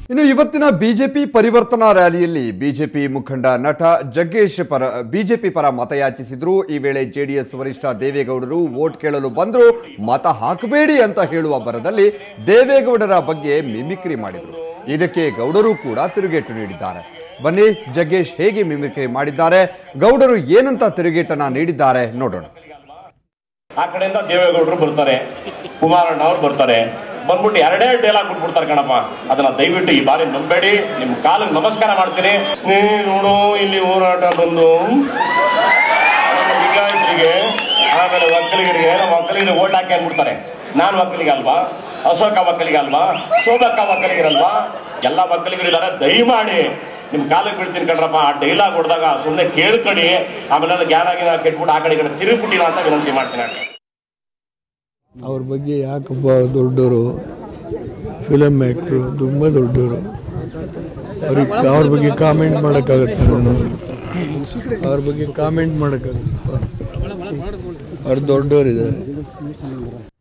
ಇನ್ನು ಇವತ್ತಿನ ಬಿಜೆಪಿ ಪರಿವರ್ತನಾ ರ್ಯಾಲಿಯಲ್ಲಿ ಬಿಜೆಪಿ ಮುಖಂಡ ನಟ ಜಗ್ಗೇಶ್ ಪರ ಬಿಜೆಪಿ ಪರ ಮತಯಾಚಿಸಿದ್ರು ಈ ವೇಳೆ ಜೆಡಿಎಸ್ ವರಿಷ್ಠ ದೇವೇಗೌಡರು ವೋಟ್ ಕೇಳಲು ಬಂದ್ರು ಮತ ಹಾಕಬೇಡಿ ಅಂತ ಹೇಳುವ ಬರದಲ್ಲಿ ದೇವೇಗೌಡರ ಬಗ್ಗೆ ಮಿಮಿಕ್ರಿ ಮಾಡಿದ್ರು ಇದಕ್ಕೆ ಗೌಡರು ಕೂಡ ತಿರುಗೇಟು ನೀಡಿದ್ದಾರೆ ಬನ್ನಿ ಜಗ್ಗೇಶ್ ಹೇಗೆ ಮಿಮಿಕ್ರಿ ಮಾಡಿದ್ದಾರೆ ಗೌಡರು ಏನಂತ ತಿರುಗೇಟನ್ನ ನೀಡಿದ್ದಾರೆ ನೋಡೋಣ ಆ ಕಡೆಯಿಂದ ದೇವೇಗೌಡರು ಬರ್ತಾರೆ ಕುಮಾರಣ್ಣ ಅವ್ರು ಬರ್ತಾರೆ ಬಂದ್ಬಿಟ್ಟು ಎರಡೇ ಡೈಲಾಗ್ ಬಿಟ್ಬಿಡ್ತಾರೆ ಕಣಪ್ಪ ಅದನ್ನ ದಯವಿಟ್ಟು ಈ ಬಾರಿ ನಂಬೇಡಿ ನಿಮ್ ಕಾಲಿಗೆ ನಮಸ್ಕಾರ ಮಾಡ್ತೀನಿ ನೀ ನೋಡು ಇಲ್ಲಿ ಹೋರಾಟ ಬಂದು ನಮ್ಮ ಲಿಂಗಾಯತರಿಗೆ ಆಮೇಲೆ ಒಕ್ಕಲಿಗರಿಗೆ ನಮ್ಮ ಒಕ್ಕಲಿಗರಿಗೆ ಓಟ್ ಹಾಕಿ ಅಂದ್ಬಿಡ್ತಾರೆ ನಾನು ಒಕ್ಕಲಿಗ ಅಲ್ವಾ ಅಶೋಕ ಒಕ್ಕಲಿಗ ಅಲ್ವಾ ಶೋಭಕ್ಕ ಒಕ್ಕಲಿಗರಲ್ವಾ ಎಲ್ಲ ಒಕ್ಕಲಿಗರಿದ್ದಾರೆ ದಯಮಾಡಿ ನಿಮ್ ಕಾಲಿಗೆ ಬೀಳ್ತೀನಿ ಕಣ್ರಪ್ಪ ಆ ಡೈಲಾಗ್ ಹೊಡೆದಾಗ ಸುಮ್ಮನೆ ಕೇಳ್ಕೊಳ್ಳಿ ಆಮೇಲೆ ಅದು ಜ್ಞಾನ ಗಿನ ಕೆಟ್ಬಿಟ್ಟು ಆ ಕಡೆ ಈ ಕಡೆ ತಿರುಗಿಬಿಟ್ಟಿಲ್ಲ ಅಂತ ವಿನಂತಿ ಮಾಡ್ತೀನಿ ಅಷ್ಟೇ ಅವ್ರ ಬಗ್ಗೆ ಯಾಕಪ್ಪ ದೊಡ್ಡವರು ಫಿಲಮ್ ಆ್ಯಕ್ಟ್ರು ತುಂಬ ದೊಡ್ಡವರು ಅವ್ರಿಗೆ ಅವ್ರ ಬಗ್ಗೆ ಕಾಮೆಂಟ್ ಮಾಡೋಕ್ಕಾಗತ್ತೆ ನಾನು ಅವ್ರ ಬಗ್ಗೆ ಕಾಮೆಂಟ್ ಮಾಡೋಕ್ಕಾಗತ್ತಪ್ಪ ಅವ್ರು ದೊಡ್ಡವರಿದ್ದಾರೆ